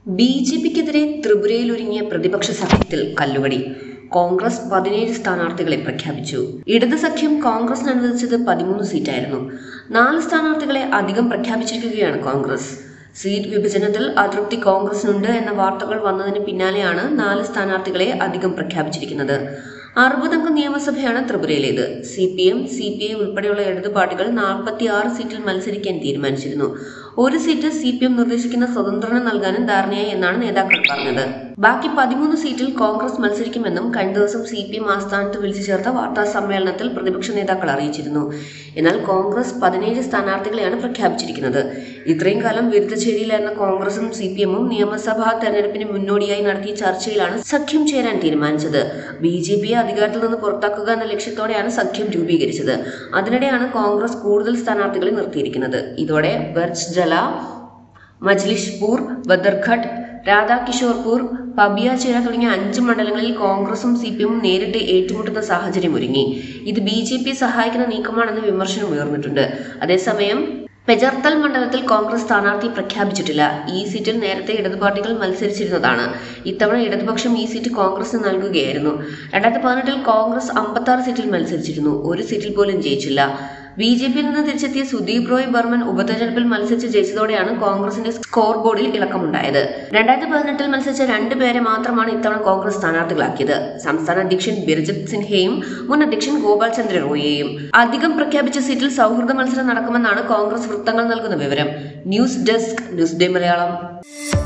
B J പിക്കെതിരെ ത്രിപുരയിൽ ഒരുങ്ങിയ പ്രതിപക്ഷ സഖ്യത്തിൽ കല്ലുകടി കോൺഗ്രസ് പതിനേഴ് സ്ഥാനാർത്ഥികളെ പ്രഖ്യാപിച്ചു ഇടത് സഖ്യം കോൺഗ്രസിന് അനുവദിച്ചത് പതിമൂന്ന് സീറ്റായിരുന്നു നാല് സ്ഥാനാർത്ഥികളെ അധികം പ്രഖ്യാപിച്ചിരിക്കുകയാണ് കോൺഗ്രസ് സീറ്റ് വിഭജനത്തിൽ അതൃപ്തി കോൺഗ്രസിനുണ്ട് എന്ന വാർത്തകൾ വന്നതിന് പിന്നാലെയാണ് നാല് സ്ഥാനാർത്ഥികളെ അധികം പ്രഖ്യാപിച്ചിരിക്കുന്നത് അറുപതംഗ നിയമസഭയാണ് ത്രിപുരയിലേത് C P M C P I ഉൾപ്പെടെയുള്ള ഇടതു പാർട്ടികൾ നാൽപ്പത്തി ആറ് സീറ്റിൽ മത്സരിക്കാൻ തീരുമാനിച്ചിരുന്നു ഒരു സീറ്റ് സി പി എം നിർദ്ദേശിക്കുന്ന സ്വതന്ത്രന് നൽകാനും ധാരണയായി എന്നാണ് നേതാക്കൾ പറഞ്ഞത് ബാക്കി പതിമൂന്ന് സീറ്റിൽ കോൺഗ്രസ് മത്സരിക്കുമെന്നും കഴിഞ്ഞ ദിവസം സി പി എം ആസ്ഥാനത്ത് വിളിച്ചു ചേർത്ത വാർത്താ സമ്മേളനത്തിൽ പ്രതിപക്ഷ നേതാക്കൾ അറിയിച്ചിരുന്നു എന്നാൽ കോൺഗ്രസ് പതിനേഴ് സ്ഥാനാർത്ഥികളെയാണ് പ്രഖ്യാപിച്ചിരിക്കുന്നത് ഇത്രയും കാലം വിരുദ്ധചേരിയിലായിരുന്ന കോൺഗ്രസും സി പി എമ്മും നിയമസഭാ തെരഞ്ഞെടുപ്പിന് മുന്നോടിയായി നടത്തിയ ചർച്ചയിലാണ് സഖ്യം ചേരാൻ തീരുമാനിച്ചത് ബി ജെ പിയെ അധികാരത്തിൽ നിന്ന് പുറത്താക്കുക എന്ന ലക്ഷ്യത്തോടെയാണ് സഖ്യം രൂപീകരിച്ചത് അതിനിടെയാണ് കോൺഗ്രസ് കൂടുതൽ സ്ഥാനാർത്ഥികളെ നിർത്തിയിരിക്കുന്നത് ഇതോടെ ബർജ് ജല മജ്ലിഷ്പൂർ ബദർഘട്ട് രാധാകിഷോർപൂർ പബിയാചേര തുടങ്ങിയ അഞ്ച് മണ്ഡലങ്ങളിൽ കോൺഗ്രസും സി പി എമ്മും നേരിട്ട് ഏറ്റുമുട്ടുന്ന സാഹചര്യം ഒരുങ്ങി ഇത് ബി ജെ പി സഹായിക്കുന്ന നീക്കമാണെന്ന് വിമർശനം ഉയർന്നിട്ടുണ്ട് അതേസമയം പെജർത്തൽ മണ്ഡലത്തിൽ കോൺഗ്രസ് സ്ഥാനാർത്ഥി പ്രഖ്യാപിച്ചിട്ടില്ല ഈ സീറ്റിൽ നേരത്തെ ഇടതു പാർട്ടികൾ മത്സരിച്ചിരുന്നതാണ് ഇത്തവണ ഇടതുപക്ഷം ഈ സീറ്റ് കോൺഗ്രസിന് നൽകുകയായിരുന്നു രണ്ടായിരത്തി പതിനെട്ടിൽ കോൺഗ്രസ് അമ്പത്തി ആറ് സീറ്റിൽ മത്സരിച്ചിരുന്നു ഒരു സീറ്റിൽ പോലും ജയിച്ചില്ല ബി ജെ പിയിൽ നിന്ന് തിരിച്ചെത്തിയ സുദീപ് റോയ് ബർമൻ ഉപതെരഞ്ഞെടുപ്പിൽ മത്സരിച്ച് ജയിച്ചതോടെയാണ് കോൺഗ്രസിന്റെ സ്കോർ ബോർഡിൽ ഇളക്കമുണ്ടായത് രണ്ടായിരത്തി പതിനെട്ടിൽ മത്സരിച്ച രണ്ട് പേരെ മാത്രമാണ് ഇത്തവണ കോൺഗ്രസ് സ്ഥാനാർത്ഥികളാക്കിയത് സംസ്ഥാന അധ്യക്ഷൻ ബിർജിത് സിൻഹയും മുൻ അധ്യക്ഷൻ ഗോപാൽ ചന്ദ്ര റോയിയെയും അധികം പ്രഖ്യാപിച്ച സീറ്റിൽ സൗഹൃദ മത്സരം നടക്കുമെന്നാണ് കോൺഗ്രസ് വൃത്തങ്ങൾ നൽകുന്ന വിവരം news desk news day Malayalam